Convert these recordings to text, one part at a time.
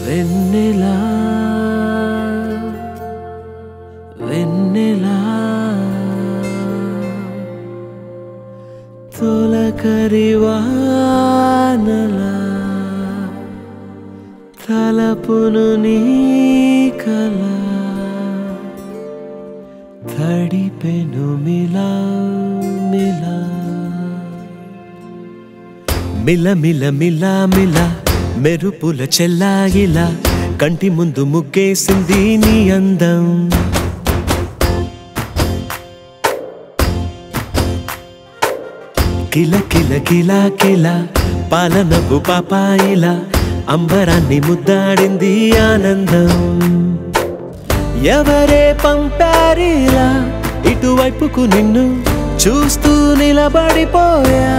వెన్నెలా వెన్నెలా తొలకరివానలా తలపును నీ కల తడిపెను మిలా మిలా మిల మిల మిల మిల మెరుపుల చెల్లాయిలా కంటి ముందు ముగ్గేసింది నీ అందం కిల కిల కిల కిల పాలనపు పాపాయిలా అంబరాన్ని ముద్దాడింది ఆనందం ఎవరే పంపారిలా ఇటువైపుకు నిన్ను చూస్తూ నిలబడిపోయా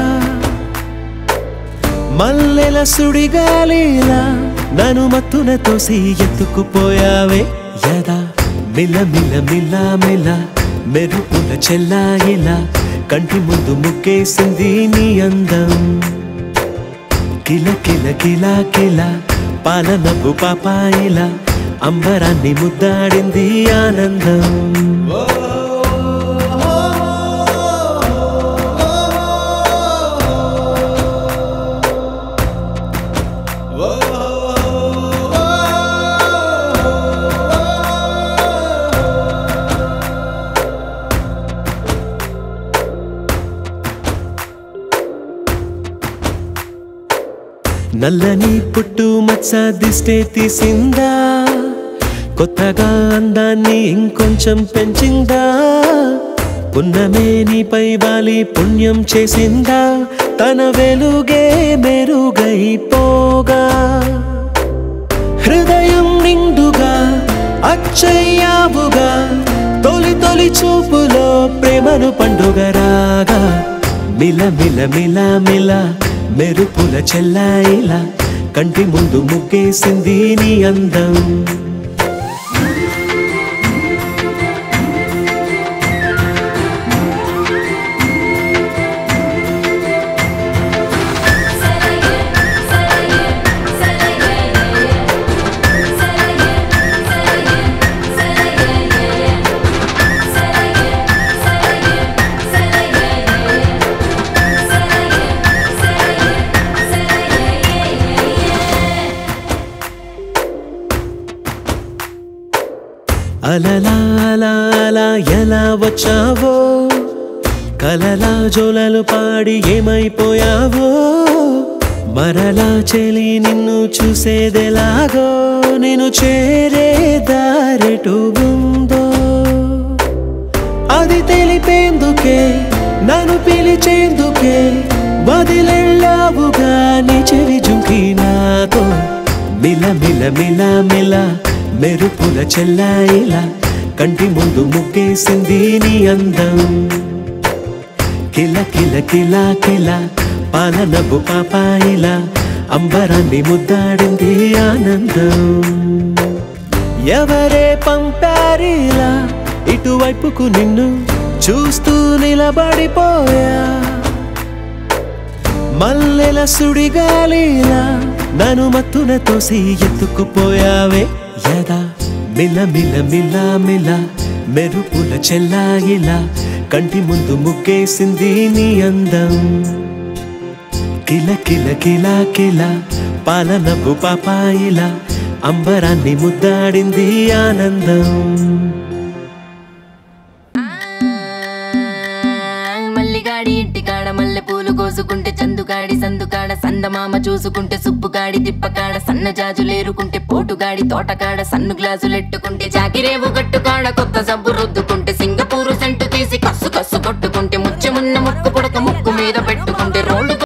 మల్లెల సుడిగాలిలా నన్ను మత్తున తోసి ఎత్తుకుపోయావే యదా మిల మిల మిల మిల మెరుపుల చెల్లాయిలా కంటి ముందు ముగ్గేసింది నీ అందం కిల కిల కిల కిల పాలనపు పాపాయిలా అంబరాన్ని ముద్దాడింది ఆనందం నల్లని పుట్టు మచ్చ దిష్టే తీసిందా కొత్తగా అందాన్ని ఇంకొంచెం పెంచిందా పున్నమే నీపై వాలి పుణ్యం చేసిందా తన వెలుగే మెరుగైపోగా హృదయం నిండుగా అచ్చయ్యావుగా తొలి తొలి చూపులో ప్రేమను పండుగరాగా మిల మిల మిల మిల మెరుపుల చెల్లాయిలా కంటి ముందు ముగ్గేసింది నీ అందం అలలా అలా అలా ఎలా వచ్చావో కలలా జోలలు పాడి ఏమైపోయావో మరలా చెలి నిన్ను చూసేదెలాగో నేను చేరే దారెటు ఉందో అది తెలిపేందుకే నన్ను పిలిచేందుకే వదిలెళ్ళావుగా నీ చెవి జుంకి నాతో మిల మిల మిల మిల మెరుపుల చెల్లాయిలా కంటి ముందు ముగ్గేసింది నీ అందం కిల కిల కిల కిల పాలనపు పాపాయిలా అంబరాన్ని ముద్దాడింది ఆనందం ఎవరే పంపారిలా ఇటువైపుకు నిన్ను చూస్తూ నిలబడిపోయా మల్లెల సుడిగాలిలా నన్ను మత్తున తోసి ఎత్తుకుపోయావే యదా మిల మిల మిల మిల మెరుపుల చెల్లాయిలా కంటి ముందు ముగ్గేసింది నీ అందం కిల కిల కిల కిల పాలనపు పాపాయిలా అంబరాన్ని ముద్దాడింది ఆనందం మల్లిగాడి ఇంటికాడ మల్లె పూలు కోసుకుంటే చందుగాడి సందుకాడ సందమామ చూసుకుంటే సుబ్బుగాడి తిప్పకాడ సన్న జాజులేరుకుంటే పోటుగాడి తోటకాడ సన్ను గ్లాసులెట్టుకుంటే జాకిరేవు గట్టుకాడ కొత్త సబ్బు రుద్దుకుంటే సింగపూరు సెంటు తీసి కస్సు కస్సు కొట్టుకుంటే ముచ్చెమున్న ముక్కు